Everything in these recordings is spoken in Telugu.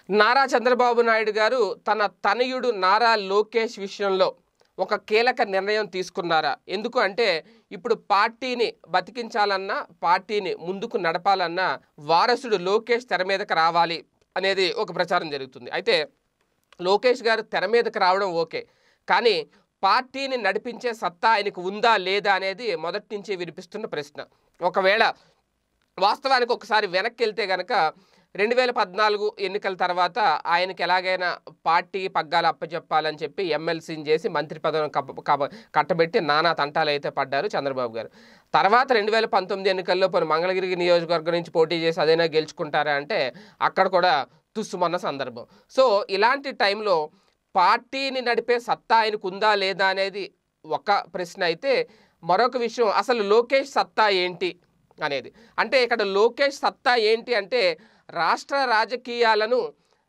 నారా చంద్రబాబు నాయుడు గారు తన తనయుడు నారా లోకేష్ విషయంలో ఒక కీలక నిర్ణయం తీసుకున్నారా ఎందుకు అంటే ఇప్పుడు పార్టీని బతికించాలన్నా పార్టీని ముందుకు నడపాలన్నా వారసుడు లోకేష్ తెర మీదకి రావాలి అనేది ఒక ప్రచారం జరుగుతుంది అయితే లోకేష్ గారు తెర మీదకి రావడం ఓకే కానీ పార్టీని నడిపించే సత్తా ఆయనకు ఉందా లేదా అనేది మొదటి నుంచి వినిపిస్తున్న ప్రశ్న ఒకవేళ వాస్తవానికి ఒకసారి వెనక్కి వెళ్తే గనక రెండు వేల పద్నాలుగు ఎన్నికల తర్వాత ఆయనకి ఎలాగైనా పార్టీ పగ్గాలు అప్పచెప్పాలని చెప్పి ఎమ్మెల్సీని చేసి మంత్రి పదవిని కప్ప కప్ప- కట్టబెట్టి నానా తంటాలు అయితే పడ్డారు చంద్రబాబు గారు తర్వాత రెండు వేల పంతొమ్మిది ఎన్నికల్లో పోనీ మంగళగిరి నియోజకవర్గం నుంచి పోటీ చేసి అదైనా గెలుచుకుంటారా అంటే అక్కడ కూడా తుస్సుమన్న సందర్భం సో ఇలాంటి టైంలో పార్టీని నడిపే సత్తా ఆయనకు ఉందా లేదా అనేది ఒక ప్రశ్న అయితే మరొక విషయం అసలు లోకేష్ సత్తా ఏంటి అనేది అంటే ఇక్కడ లోకేష్ సత్తా ఏంటి అంటే రాష్ట్ర రాజకీయాలను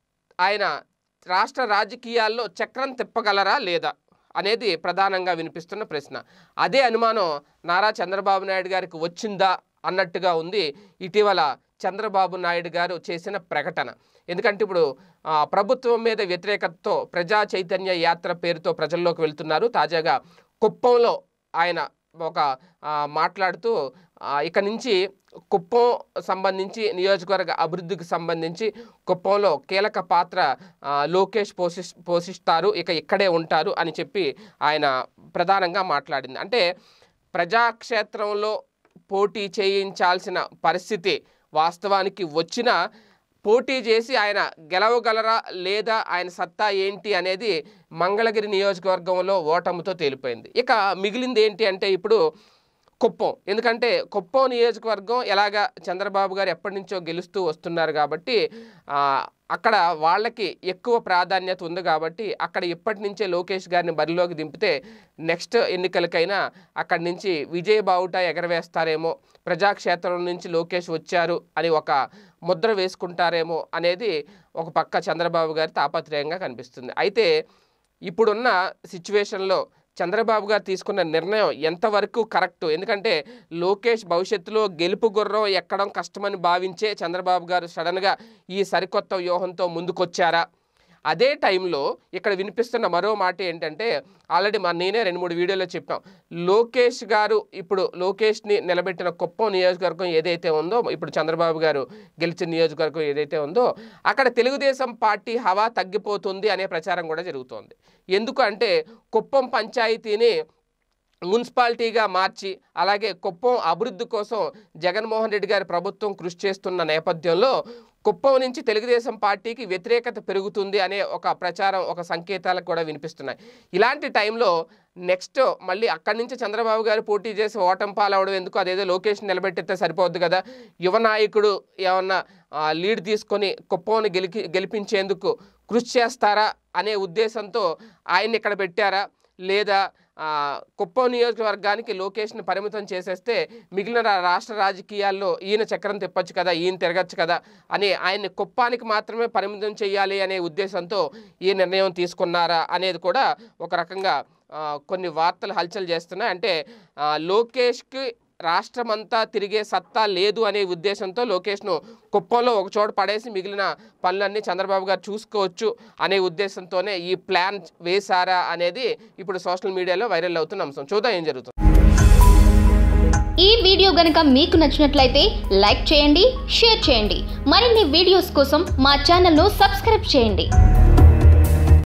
ఆయన రాష్ట్ర రాజకీయాల్లో చక్రం తిప్పగలరా లేదా అనేది ప్రధానంగా వినిపిస్తున్న ప్రశ్న అదే అనుమానం నారా చంద్రబాబు నాయుడు గారికి వచ్చిందా అన్నట్టుగా ఉంది ఇటీవల చంద్రబాబు నాయుడు గారు చేసిన ప్రకటన ఎందుకంటే ఇప్పుడు ఆ, ప్రభుత్వం మీద వ్యతిరేకతతో ప్రజా చైతన్య యాత్ర పేరుతో ప్రజల్లోకి వెళ్తున్నారు తాజాగా కుప్పంలో ఆయన ఒక ఆ, మాట్లాడుతూ ఆ, ఇక నుంచి కుప్పం సంబంధించి నియోజకవర్గ అభివృద్ధికి సంబంధించి కుప్పంలో కీలక పాత్ర ఆ, లోకేష్ పోషిస్ పోషిస్తారు ఇక ఇక్కడే ఉంటారు అని చెప్పి ఆయన ప్రధానంగా మాట్లాడింది అంటే ప్రజాక్షేత్రంలో పోటీ చేయించాల్సిన పరిస్థితి వాస్తవానికి వచ్చిన పోటీ చేసి ఆయన గెలవగలరా లేదా ఆయన సత్తా ఏంటి అనేది మంగళగిరి నియోజకవర్గంలో ఓటమితో తేలిపోయింది ఇక మిగిలింది ఏంటి అంటే ఇప్పుడు కుప్పం ఎందుకంటే కుప్పం నియోజకవర్గం ఎలాగా చంద్రబాబు గారు ఎప్పటి నుంచో గెలుస్తూ వస్తున్నారు కాబట్టి ఆ, అక్కడ వాళ్ళకి ఎక్కువ ప్రాధాన్యత ఉంది కాబట్టి అక్కడ ఇప్పటి నుంచే లోకేష్ గారిని బరిలోకి దింపితే నెక్స్ట్ ఎన్నికలకైనా అక్కడి నుంచి విజయ బావుట ఎగరవేస్తారేమో ప్రజాక్షేత్రం నుంచి లోకేష్ వచ్చారు అని ఒక ముద్ర వేసుకుంటారేమో అనేది ఒక పక్క చంద్రబాబు గారి తాపత్రయంగా కనిపిస్తుంది అయితే ఇప్పుడున్న సిచ్యువేషన్లో చంద్రబాబు గారు తీసుకున్న నిర్ణయం ఎంతవరకు కరెక్ట్ ఎందుకంటే లోకేష్ భవిష్యత్తులో గెలుపు గుర్రం ఎక్కడం కష్టమని భావించే చంద్రబాబు గారు సడన్గా ఈ సరికొత్త వ్యూహంతో ముందుకొచ్చారా అదే టైంలో ఇక్కడ వినిపిస్తున్న మరో మాట ఏంటంటే ఆల్రెడీ మా నేనే రెండు మూడు వీడియోలో చెప్పాం లోకేష్ గారు ఇప్పుడు లోకేష్ని నిలబెట్టిన కుప్పం నియోజకవర్గం ఏదైతే ఉందో ఇప్పుడు చంద్రబాబు గారు గెలిచిన నియోజకవర్గం ఏదైతే ఉందో అక్కడ తెలుగుదేశం పార్టీ హవా తగ్గిపోతుంది అనే ప్రచారం కూడా జరుగుతోంది ఎందుకు అంటే కుప్పం పంచాయతీని మున్సిపాలిటీగా మార్చి అలాగే కుప్పం అభివృద్ధి కోసం జగన్మోహన్ రెడ్డి గారి ప్రభుత్వం కృషి చేస్తున్న నేపథ్యంలో కుప్పం నుంచి తెలుగుదేశం పార్టీకి వ్యతిరేకత పెరుగుతుంది అనే ఒక ప్రచారం ఒక సంకేతాలు కూడా వినిపిస్తున్నాయి ఇలాంటి టైంలో నెక్స్ట్ మళ్ళీ అక్కడి నుంచి చంద్రబాబు గారు పోటీ చేసి ఓటం పాలవడం ఎందుకు అదేదో లోకేష్ నిలబెట్టితే సరిపోద్ది కదా యువ నాయకుడు ఏమన్నా ఆ, లీడ్ తీసుకొని కుప్పంని గెలికి గెలిపించేందుకు కృషి చేస్తారా అనే ఉద్దేశంతో ఆయన్ని ఇక్కడ పెట్టారా లేదా ఆ, కుప్పం నియోజకవర్గానికి లోకేష్ని పరిమితం చేసేస్తే మిగిలిన రా- రాష్ట్ర రాజకీయాల్లో ఈయన చక్రం తిప్పొచ్చు కదా ఈయన తిరగచ్చు కదా అని ఆయన్ని కుప్పానికి మాత్రమే పరిమితం చేయాలి అనే ఉద్దేశంతో ఈ నిర్ణయం తీసుకున్నారా అనేది కూడా ఒక రకంగా ఆ, కొన్ని వార్తలు హల్చల్ చేస్తున్నాయి అంటే ఆ, లోకేష్కి రాష్ట్రమంతా తిరిగే సత్తా లేదు అనే ఉద్దేశంతో లోకేష్ను కుప్పంలో ఒక చోట పడేసి మిగిలిన పనులన్నీ చంద్రబాబు గారు చూసుకోవచ్చు అనే ఉద్దేశంతోనే ఈ ప్లాన్ వేశారా అనేది ఇప్పుడు సోషల్ మీడియాలో వైరల్ అవుతున్న అంశం చూద్దాం ఏం జరుగుతుంది ఈ వీడియో గనక మీకు నచ్చినట్లయితే లైక్ చేయండి షేర్ చేయండి మరిన్ని వీడియోస్ కోసం మా ఛానల్ను సబ్స్క్రైబ్ చేయండి